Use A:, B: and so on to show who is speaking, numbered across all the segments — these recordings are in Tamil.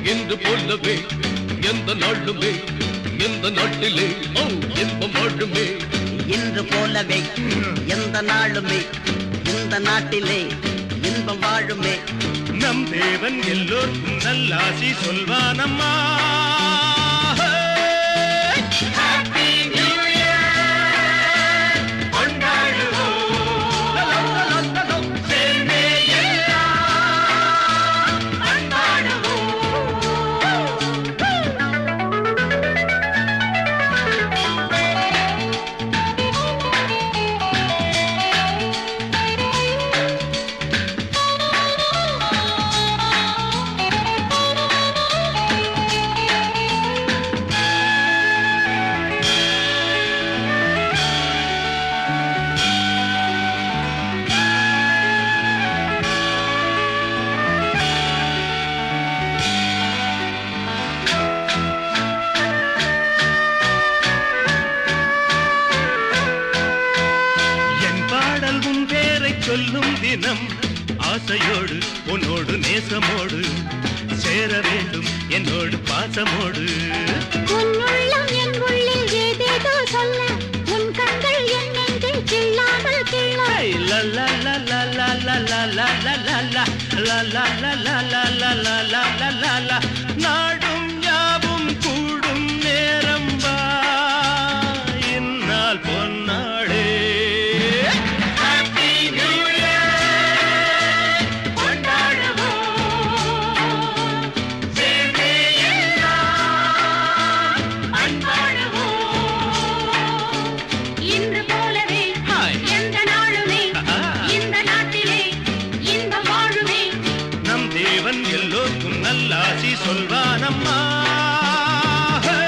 A: என்று போலவே எந்த நாளுமே எந்த நாட்டிலே ஓ இன்பம் வாழுமே
B: இன்று போலவே எந்த நாளுமே இந்த நாட்டிலே இன்பம் வாழுமே
C: நம் தேவன் எல்லோருக்கும் நல்லாசி சொல்வானம்மா என் பாடல் உன் பேரை சொல்லும் தினம் ஆசையோடு உன்னோடு நேசமோடு சேர வேண்டும் என்னோடு பாசமோடு
D: உன்னுள்ளம் என் உள்ளில் ஏதேதோ சொல்ல உன் கண்கள் என் நெஞ்சில் கிள்ளாமல் கிள்ள
C: ஹை, லா, லா, லா, லா, லா, லா, லா, லா, லா, லா, லா. லா, லா, லா, லா, லா, லா, லா, லா, லா, லா, லா. நாடும் யாவும் கூடும் நேரம் வா இந்நாள் பொன்னாடே Happy New Year. சேர்ந்தே எல்லாம்
D: இன்று போலவே
C: ஹாய்.
D: எந்த நாளுமே
C: ஆஹா.
D: இந்த நாட்டிலே இன்பம் வாழுமே
C: நம் தேவன் எல்லோருக்கும் நல்லாசி சொல்வானம்மா ஹே!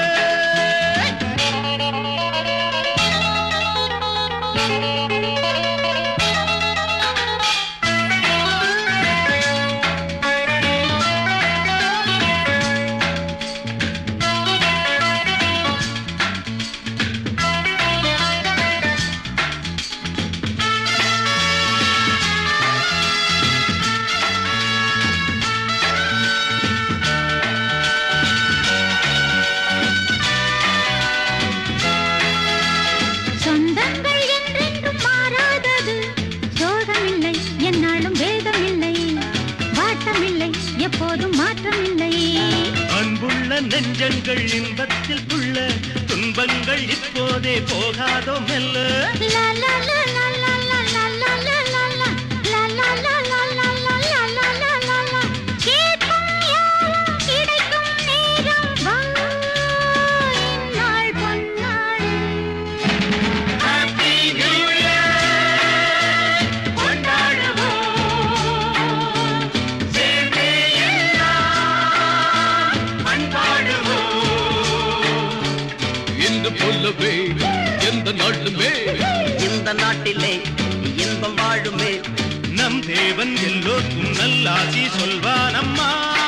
D: சொந்தங்கள் என்றென்றும் மாறாதது சோகமில்லை என்னாலும் வேதமில்லை வாட்டமில்லை எப்போதும் மாற்றமில்லை
C: அன்புள்ள நெஞ்சங்கள் இன்பத்தில் உள்ள துன்பங்கள் இப்போதே போகாதோ மெல்ல
D: லா, லா, லா, லா, லா, லா, லா, லா, லா, லா, லா. லா, லா, லா, லா, லா, லா, லா, லா, லா, லா, லா. கேட்கும் யாவும் கிடைக்கும் நேரம் வா, இந்நாள் பொன்னாள்.
A: இன்று போலவே எந்த நாளுமே
B: இந்த நாட்டிலே இன்பம் வாழுமே
C: நம் தேவன் எல்லோருக்கும் நல்லாசி சொல்வானம்மா